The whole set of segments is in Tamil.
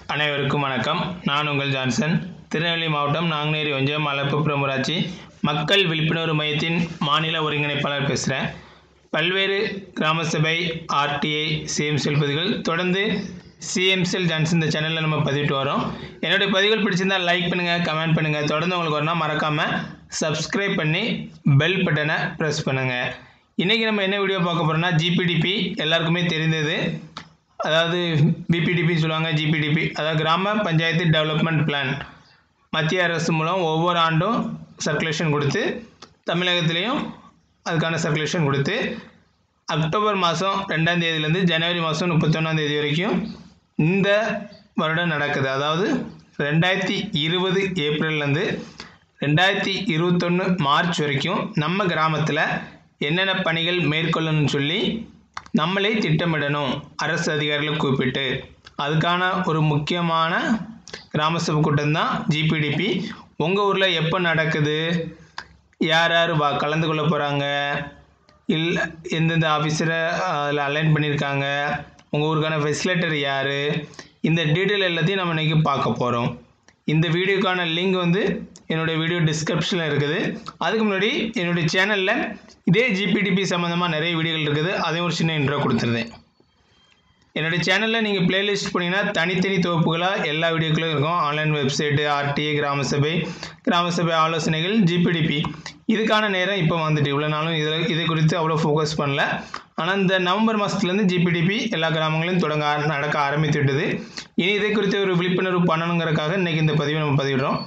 அனைவருக்கும் வணக்கம் நான் உங்கள் ஜான்சன் திருநெல்வேலி மாவட்டம் நாங்குநேரி ஒன்றியம் மலப்புப்புறம் ஊராட்சி மக்கள் விழிப்புணர்வு மையத்தின் மாநில ஒருங்கிணைப்பாளர் பேசுகிறேன் பல்வேறு கிராம சபை ஆர்டிஐ சிஎம்செல் பதிவுகள் தொடர்ந்து சிஎம்செல் ஜான்சன் இந்த சேனலில் நம்ம பதிவிட்டு வரோம் என்னுடைய பதிவுகள் பிடிச்சிருந்தால் லைக் பண்ணுங்கள் கமெண்ட் பண்ணுங்கள் தொடர்ந்து உங்களுக்கு வரணும் மறக்காமல் சப்ஸ்கிரைப் பண்ணி பெல் பட்டனை ப்ரெஸ் பண்ணுங்கள் இன்றைக்கி நம்ம என்ன வீடியோ பார்க்க போகிறோம்னா ஜிபிடிபி எல்லாருக்குமே தெரிந்தது அதாவது பிபிடிபின்னு சொல்லுவாங்க ஜிபிடிபி அதாவது கிராம பஞ்சாயத்து டெவலப்மெண்ட் பிளான் மத்திய அரசு மூலம் ஒவ்வொரு ஆண்டும் சர்க்குலேஷன் கொடுத்து தமிழகத்துலேயும் அதுக்கான சர்க்குலேஷன் கொடுத்து அக்டோபர் மாதம் ரெண்டாம் தேதியிலேருந்து ஜனவரி மாதம் முப்பத்தொன்னாம் தேதி வரைக்கும் இந்த வருடம் நடக்குது அதாவது ரெண்டாயிரத்தி இருபது ஏப்ரல்லேருந்து ரெண்டாயிரத்தி இருபத்தொன்று மார்ச் வரைக்கும் நம்ம கிராமத்தில் என்னென்ன பணிகள் மேற்கொள்ளணும்னு சொல்லி நம்மளே திட்டமிடணும் அரசு அதிகாரிகளை கூப்பிட்டு அதுக்கான ஒரு முக்கியமான கிராம சபை கூட்டம் தான் ஜிபிடிபி உங்கள் ஊரில் எப்போ நடக்குது யார் யார் வா கலந்து கொள்ள போகிறாங்க இல்லை எந்தெந்த ஆஃபீஸரை அதில் அலைன் பண்ணியிருக்காங்க உங்கள் ஊருக்கான ஃபெசிலேட்டர் யார் இந்த டீட்டெயில் எல்லாத்தையும் நம்ம இன்றைக்கி பார்க்க போகிறோம் இந்த வீடியோக்கான லிங்க் வந்து என்னுடைய வீடியோ டிஸ்கிரிப்ஷனில் இருக்குது அதுக்கு முன்னாடி என்னுடைய சேனலில் இதே ஜிபிடிபி சம்மந்தமாக நிறைய வீடியோகள் இருக்குது அதையும் ஒரு சின்ன இன்ட்ரோ கொடுத்துருந்தேன் என்னுடைய சேனலில் நீங்கள் பிளேலிஸ்ட் போனீங்கன்னா தனித்தனி தொகுப்புகளாக எல்லா வீடியோக்களும் இருக்கும் ஆன்லைன் வெப்சைட்டு ஆர்டிஏ கிராம சபை கிராம சபை ஆலோசனைகள் ஜிபிடிபி இதுக்கான நேரம் இப்போ வந்துட்டு இவ்வளோ நாளும் இதில் இதை குறித்து அவ்வளோ ஃபோக்கஸ் பண்ணல ஆனால் இந்த நவம்பர் மாதத்துலேருந்து ஜிபிடிபி எல்லா கிராமங்களையும் தொடங்க ஆர- நடக்க ஆரம்பித்து விட்டது இனி இதை குறித்து ஒரு விழிப்புணர்வு பண்ணணுங்கிறதுக்காக இன்றைக்கி இந்த பதிவை நம்ம பதிவிடுறோம்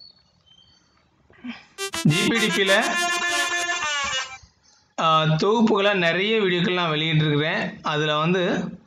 ஜிபிடிபியில் தொகுப்புகளாக நிறைய வீடியோக்கள் நான் வெளியிட்டிருக்கிறேன் அதில் வந்து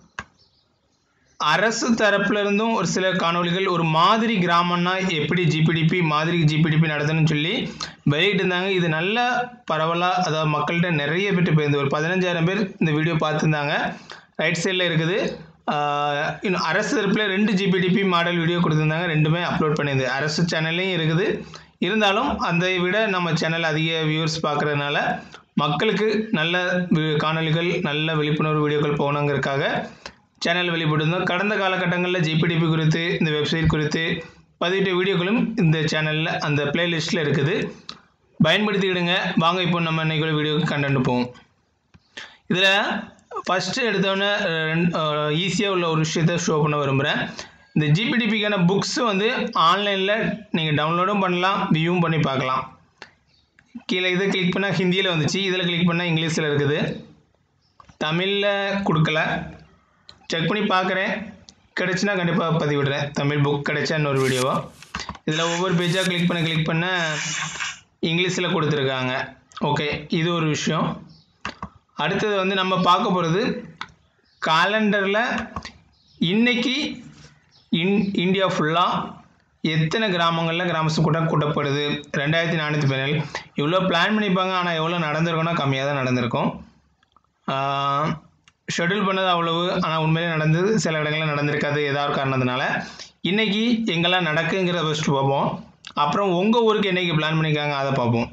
அரசு தரப்புல இருந்தும் ஒரு சில காணொளிகள் ஒரு மாதிரி கிராமம்னா எப்படி ஜிபிடிபி மாதிரி ஜிபிடிபி நடத்தணும்னு சொல்லி வெளியிட்டு இருந்தாங்க இது நல்ல பரவலாக அதாவது மக்கள்கிட்ட நிறைய பேர் போயிருந்து ஒரு பதினஞ்சாயிரம் பேர் இந்த வீடியோ பார்த்துருந்தாங்க ரைட் சைடில் இருக்குது ஆஹ் இன்னும் அரசு தரப்பில் ரெண்டு ஜிபிடிபி மாடல் வீடியோ கொடுத்துருந்தாங்க ரெண்டுமே அப்லோட் பண்ணியிருந்து அரசு சேனல்லையும் இருக்குது இருந்தாலும் அதை விட நம்ம சேனல் அதிக வியூவர்ஸ் பார்க்குறதுனால மக்களுக்கு நல்ல வி- காணொளிகள் நல்ல விழிப்புணர்வு வீடியோக்கள் போகணுங்கிறதுக்காக சேனல் வெளிப்படுத்தோம் கடந்த காலகட்டங்களில் ஜிபிடிபி குறித்து இந்த வெப்சைட் குறித்து பதிவிட்ட வீடியோக்களும் இந்த சேனலில் அந்த பிளேலிஸ்ட்டில் இருக்குது பயன்படுத்திக்கிடுங்க வாங்க இப்போ நம்ம இன்னைக்கு வீடியோக்கு கண்டென்ட் போவோம் இதில் ஃபஸ்ட்டு எடுத்தோடனே ஈஸியாக உள்ள ஒரு விஷயத்த ஷோ பண்ண விரும்புகிறேன் இந்த ஜிபிடிபிக்கான புக்ஸ் வந்து ஆன்லைனில் நீங்கள் டவுன்லோடும் பண்ணலாம் வியூவும் பண்ணி பார்க்கலாம் கீழே இதை கிளிக் பண்ணால் ஹிந்தியில் வந்துச்சு இதில் கிளிக் பண்ணால் இங்கிலீஷில் இருக்குது தமிழில் கொடுக்கல செக் பண்ணி பார்க்குறேன் கிடச்சுன்னா கண்டிப்பாக பதிவிடுறேன் தமிழ் புக் கிடைச்சா இன்னொரு வீடியோவா இதில் ஒவ்வொரு பேஜாக கிளிக் பண்ண கிளிக் பண்ண இங்கிலீஷில் கொடுத்துருக்காங்க ஓகே இது ஒரு விஷயம் அடுத்தது வந்து நம்ம பார்க்க போகிறது காலண்டரில் இன்னைக்கு இன் இந்தியா ஃபுல்லாக எத்தனை கிராமங்களில் கிராம சபை கூட்டம் கூட்டப்படுது ரெண்டாயிரத்தி நானூற்றி பதினேழு இவ்வளோ பிளான் பண்ணியிருப்பாங்க ஆனால் எவ்வளோ நடந்திருக்கும்னா கம்மியாக தான் நடந்திருக்கும் ஷெட்யூல் பண்ணது அவ்வளவு ஆனால் உண்மையிலே நடந்தது சில இடங்களில் நடந்திருக்காது ஏதாவது ஒரு காரணத்தினால இன்றைக்கி எங்கெல்லாம் நடக்குங்கிறத ஃபஸ்ட்டு பார்ப்போம் அப்புறம் உங்கள் ஊருக்கு என்னைக்கு பிளான் பண்ணியிருக்காங்க அதை பார்ப்போம்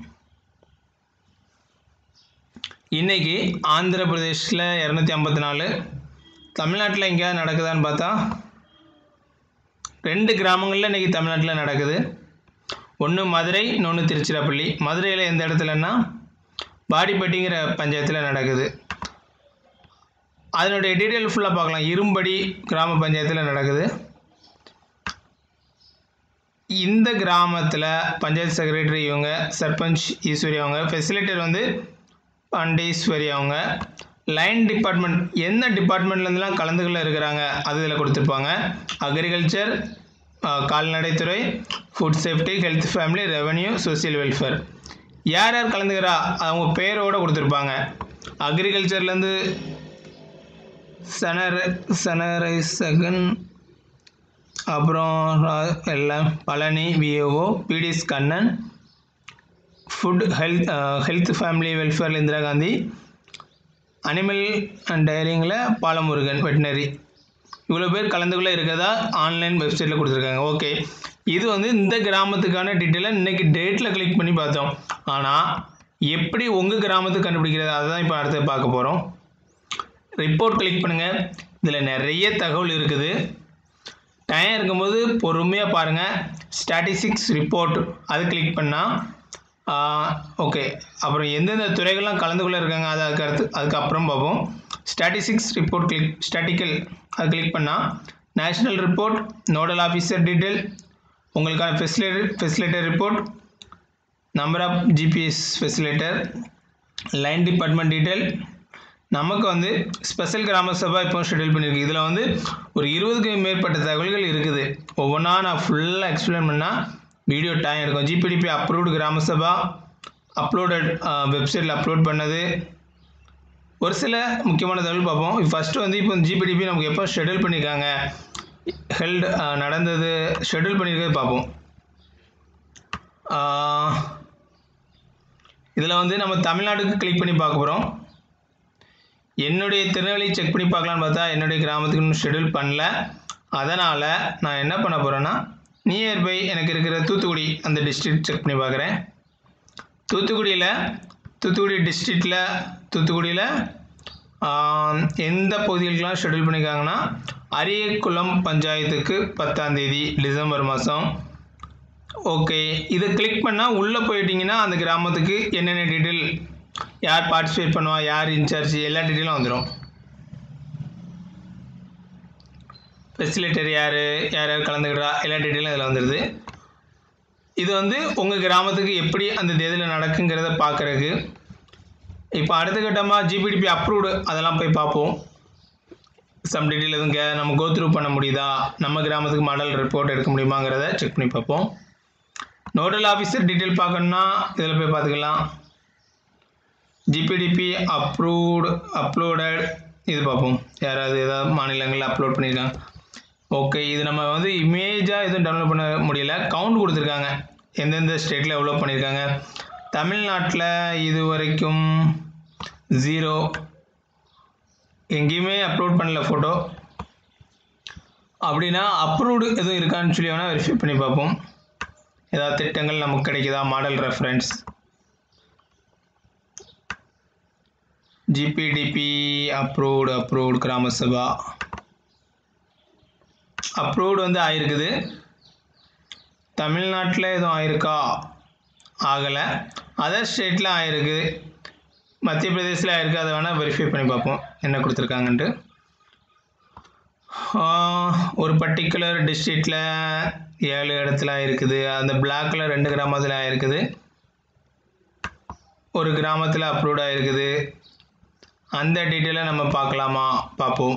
இன்னைக்கு ஆந்திர பிரதேஷில் இரநூத்தி ஐம்பத்தி நாலு தமிழ்நாட்டில் எங்கேயாவது நடக்குதான்னு பார்த்தா ரெண்டு கிராமங்களில் இன்றைக்கி தமிழ்நாட்டில் நடக்குது ஒன்று மதுரை இன்னொன்று திருச்சிராப்பள்ளி மதுரையில் எந்த இடத்துலன்னா பாடிப்பட்டிங்கிற பஞ்சாயத்தில் நடக்குது அதனுடைய டீட்டெயில் ஃபுல்லாக பார்க்கலாம் இரும்படி கிராம பஞ்சாயத்தில் நடக்குது இந்த கிராமத்தில் பஞ்சாயத்து செக்ரட்டரி இவங்க சர்பஞ்ச் ஈஸ்வரி அவங்க ஃபெசிலிட்டர் வந்து பாண்டீஸ்வரி அவங்க லைன் டிபார்ட்மெண்ட் எந்த டிபார்ட்மெண்ட்லேருந்துலாம் கலந்துகளில் இருக்கிறாங்க அது இதில் கொடுத்துருப்பாங்க அக்ரிகல்ச்சர் கால்நடைத்துறை food safety health family revenue social welfare யார் யார் கலந்துக்கிறா அவங்க பேரோட கொடுத்துருப்பாங்க அக்ரிகல்ச்சர்லேருந்து சனர் சனரை சகன் அப்புறம் ரா- எல்லாம் Palani VAO PDS Kannan food health health family welfare Indira Gandhi animal and டயரிங்கில் பாலமுருகன் வெட்டினரி இவ்வளோ பேர் கலந்துக்குள்ளே இருக்கிறதா ஆன்லைன் வெப்சைட்டில் கொடுத்துருக்காங்க ஓகே இது வந்து இந்த கிராமத்துக்கான டீட்டெயிலை இன்றைக்கி டேட்டில் கிளிக் பண்ணி பார்த்தோம் ஆனால் எப்படி உங்கள் கிராமத்துக்கு கண்டுபிடிக்கிறது அதுதான் இப்போ அடுத்து பார்க்க போகிறோம் ரிப்போர்ட் கிளிக் பண்ணுங்கள் இதில் நிறைய தகவல் இருக்குது டைம் இருக்கும்போது பொறுமையாக பாருங்கள் ஸ்டாட்டிஸ்டிக்ஸ் ரிப்போர்ட் அது கிளிக் பண்ணால் ஓகே அப்புறம் எந்தெந்த துறைகள்லாம் கலந்துக்குள்ளே இருக்காங்க அது அதுக்கு அடுத்து அதுக்கப்புறம் பார்ப்போம் ஸ்டாட்டிஸ்டிக்ஸ் ரிப்போர்ட் கிளிக் ஸ்டாட்டிக்கல் அது கிளிக் பண்ணால் national report nodal officer detail உங்களுக்கான facilitator facilitator report number of GPs facilitator line department detail நமக்கு வந்து ஸ்பெஷல் கிராம சபா இப்போ ஷெட்யூல் பண்ணியிருக்கு இதில் வந்து ஒரு இருபதுக்கும் மேற்பட்ட தகவல்கள் இருக்குது ஒவ்வொன்றா நான் ஃபுல்லாக எக்ஸ்பிளைன் பண்ணால் வீடியோ டைம் இருக்கும் GPDP approved grama sabha uploaded வெப்சைட்டில் அப்லோட் பண்ணது ஒரு சில முக்கியமான தகவல் பார்ப்போம் ஃபஸ்ட்டு வந்து இப்போ ஜிபிடிபி நமக்கு எப்போ ஷெட்யூல் பண்ணியிருக்காங்க ஹெல்ட் நடந்தது ஷெட்யூல் பண்ணியிருக்கிறது பார்ப்போம் இதில் வந்து நம்ம தமிழ்நாட்டுக்கு கிளிக் பண்ணி பார்க்க போகிறோம் என்னுடைய திருநெல்வேலி செக் பண்ணி பார்க்கலான்னு பார்த்தா என்னுடைய கிராமத்துக்கு இன்னும் ஷெட்யூல் பண்ணல அதனால் நான் என்ன பண்ண போகிறேன்னா நியர்பை எனக்கு இருக்கிற தூத்துக்குடி அந்த டிஸ்ட்ரிக்ட் செக் பண்ணி பார்க்குறேன் தூத்துக்குடியில் தூத்துக்குடி டிஸ்ட்ரிக்டில் தூத்துக்குடியில் எந்த பகுதிகளுக்கெலாம் ஷெட்யூல் பண்ணியிருக்காங்கன்னா அரியக்குளம் பஞ்சாயத்துக்கு பத்தாம் தேதி டிசம்பர் மாதம் ஓகே இதை கிளிக் பண்ணால் உள்ளே போயிட்டீங்கன்னா அந்த கிராமத்துக்கு என்னென்ன டீட்டெயில் யார் பார்ட்டிசிபேட் பண்ணுவா யார் இன்சார்ஜ் எல்லா டீட்டெயிலும் வந்துடும் ஃபெசிலிட்டர் யார் யார் யார் கலந்துக்கிறா எல்லா டீட்டெயிலும் இதில் வந்துடுது இது வந்து உங்கள் கிராமத்துக்கு எப்படி அந்த தேதியில் நடக்குங்கிறத பார்க்குறதுக்கு இப்போ அடுத்த கட்டமாக ஜிபிடிபி அப்ரூவ்டு அதெல்லாம் போய் பார்ப்போம் சம் டீட்டெயில் எதுவும் கே நம்ம கோத்ரூ பண்ண முடியுதா நம்ம கிராமத்துக்கு மாடல் ரிப்போர்ட் எடுக்க முடியுமாங்கிறத செக் பண்ணி பார்ப்போம் நோடல் ஆஃபீஸர் டீட்டெயில் பார்க்கணுன்னா இதில் போய் பார்த்துக்கலாம் ஜிபிடிபி அப்ரூவ்டு அப்லோடட் இது பார்ப்போம் யாராவது ஏதாவது மாநிலங்களில் அப்லோட் பண்ணியிருக்காங்க ஓகே இது நம்ம வந்து இமேஜாக எதுவும் டவுன்லோட் பண்ண முடியல கவுண்ட் கொடுத்துருக்காங்க எந்தெந்த ஸ்டேட்டில் எவ்வளோ பண்ணியிருக்காங்க தமிழ்நாட்டில் இது வரைக்கும் ஜீரோ எங்கேயுமே அப்லோட் பண்ணல ஃபோட்டோ அப்படின்னா அப்ரூவ்டு எதுவும் இருக்கான்னு சொல்லி வேணால் வெரிஃபை பண்ணி பார்ப்போம் ஏதாவது திட்டங்கள் நமக்கு கிடைக்குதா model reference GPDP approved approved grama sabha approved வந்து ஆயிருக்குது தமிழ்நாட்டில் எதுவும் ஆயிருக்கா ஆகலை அதர் ஸ்டேட்டில் ஆயிருக்கு மத்திய பிரதேசில் ஆயிருக்கு அதை வேணால் வெரிஃபை பண்ணி பார்ப்போம் என்ன கொடுத்துருக்காங்கன்ட்டு ஒரு பர்டிகுலர் டிஸ்ட்ரிக்டில் ஏழு இடத்துல இருக்குது அந்த பிளாக்கில் ரெண்டு கிராமத்தில் ஆயிருக்குது ஒரு கிராமத்தில் அப்ரூவ்ட் ஆகிருக்குது அந்த டீட்டெயிலை நம்ம பார்க்கலாமா பார்ப்போம்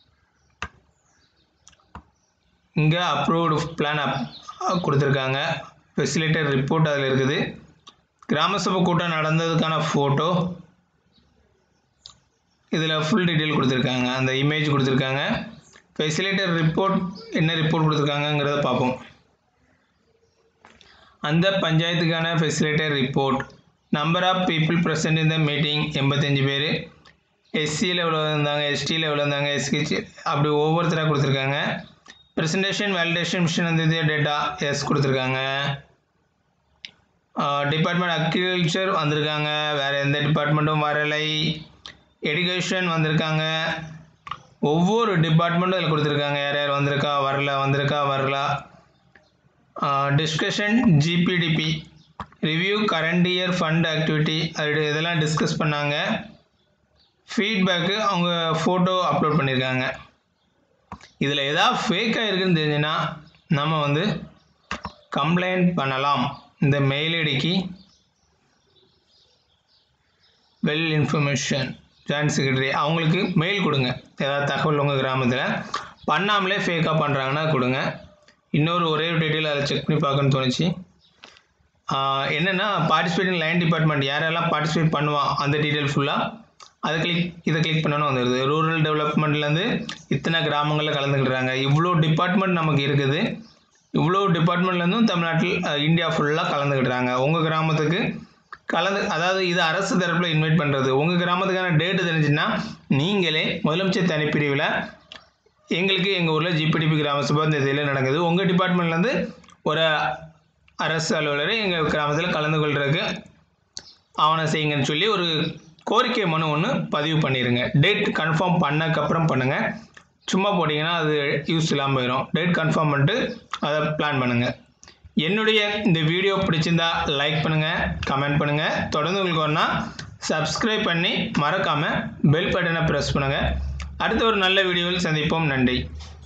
இங்கே அப்ரூவ்டு பிளான் அப் கொடுத்துருக்காங்க ஃபெசிலிட்டர் ரிப்போர்ட் அதில் இருக்குது கிராம சபை கூட்டம் நடந்ததுக்கான ஃபோட்டோ இதில் ஃபுல் டீட்டெயில் கொடுத்துருக்காங்க அந்த இமேஜ் கொடுத்துருக்காங்க ஃபெசிலிட்டர் ரிப்போர்ட் என்ன ரிப்போர்ட் கொடுத்துருக்காங்கங்கிறத பார்ப்போம் அந்த பஞ்சாயத்துக்கான facilitator report number of people present இந்த மீட்டிங் எண்பத்தஞ்சு பேர் எஸ்சியில் எவ்வளோ இருந்தாங்க எஸ்டியில் எவ்வளோ இருந்தாங்க எஸ்கிச்சு அப்படி ஒவ்வொருத்தராக கொடுத்துருக்காங்க ப்ரெசன்டேஷன் வேலிடேஷன் மிஷன் அந்த இது டேட்டா எஸ் கொடுத்துருக்காங்க டிபார்ட்மெண்ட் அக்ரிகல்ச்சர் வந்திருக்காங்க வேறு எந்த டிபார்ட்மெண்ட்டும் வரலை எடுகேஷன் வந்திருக்காங்க ஒவ்வொரு டிபார்ட்மெண்ட்டும் இதில் கொடுத்துருக்காங்க யார் யார் வந்திருக்கா வரல வந்திருக்கா வரல discussion GPDP review current year fund activity அது இதெல்லாம் டிஸ்கஸ் பண்ணாங்க ஃபீட்பேக்கு அவங்க ஃபோட்டோ அப்லோட் பண்ணியிருக்காங்க இதில் எதாவது ஃபேக்காக இருக்குன்னு தெரிஞ்சுன்னா நம்ம வந்து கம்ப்ளைண்ட் பண்ணலாம் இந்த மெயில் ஐடிக்கு வெல் இன்ஃபர்மேஷன் ஜாயின்ட் செக்ரட்டரி அவங்களுக்கு மெயில் கொடுங்க ஏதாவது தகவல் உங்கள் கிராமத்தில் பண்ணாமலே ஃபேக்காக பண்ணுறாங்கன்னா கொடுங்க இன்னொரு ஒரே ஒரு டீட்டெயில் அதை செக் பண்ணி பார்க்கணும்னு தோணுச்சு என்னென்னா பார்ட்டிசிபேட்டிங் லைன் டிபார்ட்மெண்ட் யாரெல்லாம் பார்ட்டிசிபேட் பண்ணுவான் அந்த டீட்டெயில் ஃபுல்லாக அதை கிளிக் இதை கிளிக் பண்ணணும் வந்துடுது ரூரல் டெவலப்மெண்ட்லேருந்து இத்தனை கிராமங்களில் கலந்துக்கிட்டுறாங்க இவ்வளோ டிபார்ட்மெண்ட் நமக்கு இருக்குது இவ்வளோ டிபார்ட்மெண்ட்லேருந்தும் தமிழ்நாட்டில் இந்தியா ஃபுல்லாக கலந்துக்கிட்டுறாங்க உங்கள் கிராமத்துக்கு கலந்து அதாவது இது அரசு தரப்பில் இன்வைட் பண்ணுறது உங்கள் கிராமத்துக்கான டேட்டு தெரிஞ்சுன்னா நீங்களே முதலமைச்சர் தனிப்பிரிவில் எங்களுக்கு எங்கள் ஊரில் ஜிபிடிபி கிராம சபா இந்த இதில் நடக்குது உங்கள் டிபார்ட்மெண்ட்லேருந்து ஒரு அரசு அலுவலரை எங்கள் கிராமத்தில் கலந்து கொள்றதுக்கு ஆவணம் செய்யுங்கன்னு சொல்லி ஒரு கோரிக்கை மனு ஒன்று பதிவு பண்ணிடுங்க டேட் கன்ஃபார்ம் பண்ணக்கப்புறம் பண்ணுங்கள் சும்மா போட்டிங்கன்னா அது யூஸ் இல்லாமல் போயிடும் டேட் கன்ஃபார்ம் பண்ணிட்டு அதை பிளான் பண்ணுங்கள் என்னுடைய இந்த வீடியோ பிடிச்சிருந்தா லைக் பண்ணுங்கள் கமெண்ட் பண்ணுங்கள் தொடர்ந்து உங்களுக்கு ஒன்றா சப்ஸ்கிரைப் பண்ணி மறக்காமல் பெல் பட்டனை ப்ரெஸ் பண்ணுங்கள் அடுத்த ஒரு நல்ல வீடியோவில் சந்திப்போம் நன்றி